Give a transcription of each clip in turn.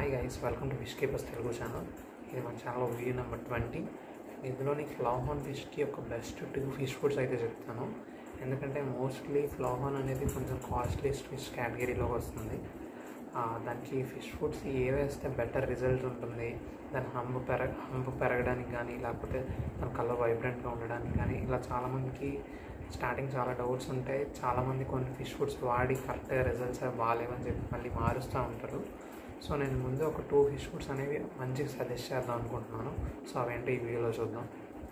Hi guys welcome to fish keepers Telugu channel ఇది మన channel video number twenty ఇందులో నీకు ఫ్లవర్ ఫిష్కి ఒక బెస్ట్ టూ ఫిష్ ఫుడ్స్ అయితే చెప్తాను ఎందుకంటే మోస్ట్లీ ఫ్లవర్ అనేది కొంచెం కాస్ట్లీస్ట్ ఫిష్ కేటగిరీలోకి వస్తుంది ఆ, దానికి ఫిష్ ఫుడ్స్ ఏ వేస్తే బెటర్ రిజల్ట్ ఉంటుంది దాని హంబు పెరగ హంబు పెరగడానికి కానీ లేకపోతే దాని కలర్ వైబ్రెంట్గా ఉండడానికి కానీ ఇలా చాలామందికి స్టార్టింగ్ చాలా డౌట్స్ ఉంటాయి చాలామంది కొన్ని ఫిష్ ఫుడ్స్ వాడి కరెక్ట్గా రిజల్ట్స్ అవి బాగాలేవని చెప్పి మళ్ళీ మారుస్తూ ఉంటారు సో నేను ముందు ఒక టూ ఫిష్ ఫుడ్స్ అనేవి మంచిగా సజెస్ట్ చేద్దాం అనుకుంటున్నాను సో అవేంటో ఈ వీడియోలో చూద్దాం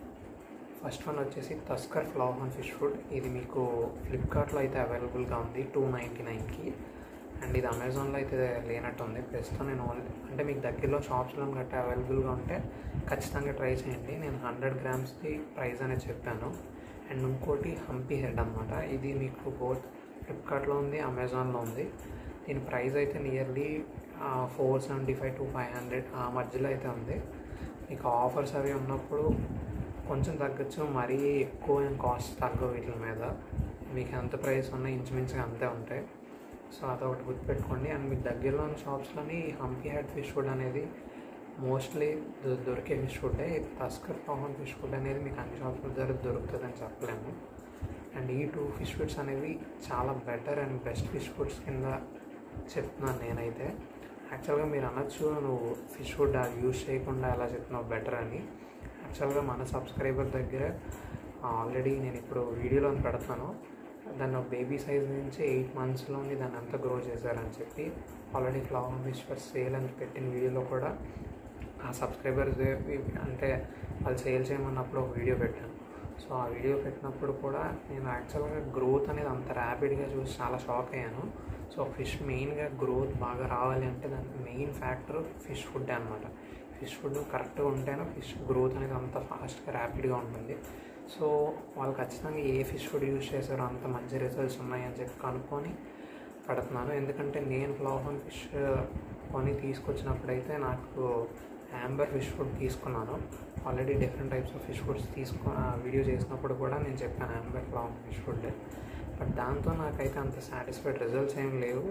ఫస్ట్ వన్ వచ్చేసి తస్కర్ ఫ్లవర్ ఫిష్ ఫుడ్ ఇది మీకు ఫ్లిప్కార్ట్లో అయితే అవైలబుల్గా ఉంది టూ నైంటీ నైన్కి అండ్ ఇది అమెజాన్లో అయితే లేనట్టు ఉంది ప్రస్తుతం నేను ఓన్లీ అంటే మీకు దగ్గరలో షాప్స్లో గట్రా అవైలబుల్గా ఉంటే ఖచ్చితంగా ట్రై చేయండి నేను హండ్రెడ్ గ్రామ్స్ది ప్రైస్ అనేది చెప్పాను అండ్ ఇంకోటి హంపీ హెడ్ అనమాట ఇది మీకు బోత్ ఫ్లిప్కార్ట్లో ఉంది అమెజాన్లో ఉంది దీని ప్రైస్ అయితే nearly four seventy five to five hundred ఆ మధ్యలో అయితే ఉంది మీకు ఆఫర్స్ అవి ఉన్నప్పుడు కొంచెం తగ్గచ్చు మరీ ఎక్కువ ఏం కాస్ట్ తగ్గవు వీటి మీద మీకు ఎంత ప్రైస్ ఉన్నా ఇంచుమించుగా అంతే ఉంటాయి సో అదొకటి గుర్తుపెట్టుకోండి అండ్ మీకు దగ్గరలో ఉన్న షాప్స్లోని హంపీ హెడ్ ఫిష్ ఫుడ్ అనేది మోస్ట్లీ దొ- దొరికే ఫిష్ ఫుడ్ తస్కర్ పవన్ ఫిష్ ఫుడ్ అనేది మీకు అన్ని షాప్ల దగ్గర దొరుకుతుందని చెప్పలేము అండ్ ఈ టూ ఫిష్ ఫుడ్స్ అనేవి చాలా better and best fish foods కింద చెప్తున్నాను నేనైతే యాక్చువల్గా మీరు అనొచ్చు నువ్వు ఫిష్ ఫుడ్ అది యూజ్ చేయకుండా ఎలా చెప్తున్నావు బెటర్ అని యాక్చువల్గా మన సబ్స్క్రైబర్ దగ్గర ఆల్రెడీ నేను ఇప్పుడు వీడియోలో పెడతాను దాన్ని బేబీ సైజ్ నుంచి ఎయిట్ మంత్స్లోని దాన్ని అంతా గ్రో చేశారని చెప్పి already flower fish for sale అని పెట్టిన వీడియోలో కూడా ఆ సబ్స్క్రైబర్స్ అంటే వాళ్ళు సేల్ చేయమన్నప్పుడు ఒక వీడియో పెట్టాను సో ఆ వీడియో పెట్టినప్పుడు కూడా నేను యాక్చువల్గా గ్రోత్ అనేది అంత ర్యాపిడ్గా చూసి చాలా షాక్ అయ్యాను సో ఫిష్ మెయిన్గా గ్రోత్ బాగా రావాలి అంటే దానికి మెయిన్ ఫ్యాక్టర్ ఫిష్ ఫుడ్ అనమాట ఫిష్ ఫుడ్ కరెక్ట్గా ఉంటేనే ఫిష్ గ్రోత్ అనేది అంత ఫాస్ట్గా ర్యాపిడ్గా ఉంటుంది సో వాళ్ళు ఖచ్చితంగా ఏ ఫిష్ ఫుడ్ యూజ్ చేశారో అంత మంచి రిజల్ట్స్ ఉన్నాయని చెప్పి కనుక్కొని పెడుతున్నాను ఎందుకంటే నేను ఫ్లవర్ ఫిష్ కొని తీసుకొచ్చినప్పుడైతే నాకు యాంబర్ ఫిష్ ఫుడ్ తీసుకున్నాను already different types of fish foods తీసుకో వీడియో చేసినప్పుడు కూడా నేను చెప్పాను amber flower fish food but దాంతో నాకైతే అంత సాటిస్ఫైడ్ రిజల్ట్స్ ఏం లేవు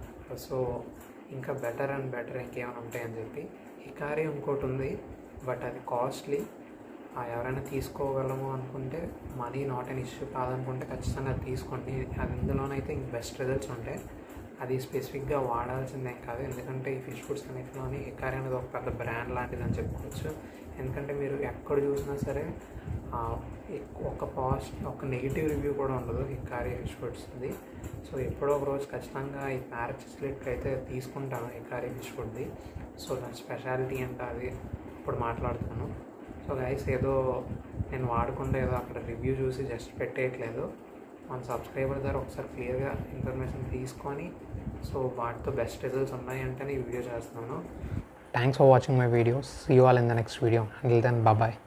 సో ఇంకా బెటర్ అండ్ బెటర్ ఇంకేమైనా ఉంటాయని చెప్పి హికారి ఇంకోటి ఉంది బట్ అది కాస్ట్లీ ఆ ఎవరైనా తీసుకోగలము అనుకుంటే మనీ నాట్ అన్ ఇష్యూ కాదనుకుంటే ఖచ్చితంగా అది తీసుకోండి అది ఇందులోనైతే ఇంక బెస్ట్ రిజల్ట్స్ ఉంటాయి అది స్పెసిఫిక్గా వాడాల్సిందేం కాదు ఎందుకంటే ఈ ఫిష్ ఫుడ్స్ అన్నిటిలోని హికారి అనేది ఒక పెద్ద బ్రాండ్ లాంటిది అని చెప్పుకోవచ్చు ఎందుకంటే మీరు ఎక్కడ చూసినా సరే ఆ, ఎక్- ఒక పాస్ట్ ఒక నెగిటివ్ రివ్యూ కూడా ఉండదు హికారి ఫిష్ ఫుడ్స్ది సో ఎప్పుడో ఒక రోజు ఖచ్చితంగా ఈ ప్యారెట్ స్లిట్ అయితే తీసుకుంటాను హికారి ఫిష్ ఫుడ్ది సో దాని స్పెషాలిటీ అంటే అది ఇప్పుడు మాట్లాడుతాను సో గైస్ ఏదో నేను వాడకుండా ఏదో అక్కడ రివ్యూ చూసి జస్ట్ పెట్టేయట్లేదు మన సబ్స్క్రైబర్ దగ్గర ఒకసారి క్లియర్గా ఇన్ఫర్మేషన్ తీసుకొని సో వాటితో బెస్ట్ రిజల్ట్స్ ఉన్నాయంటేనే ఈ వీడియో చేస్తున్నాను Thanks for watching my videos. See you all in the next video. Until then, bye bye.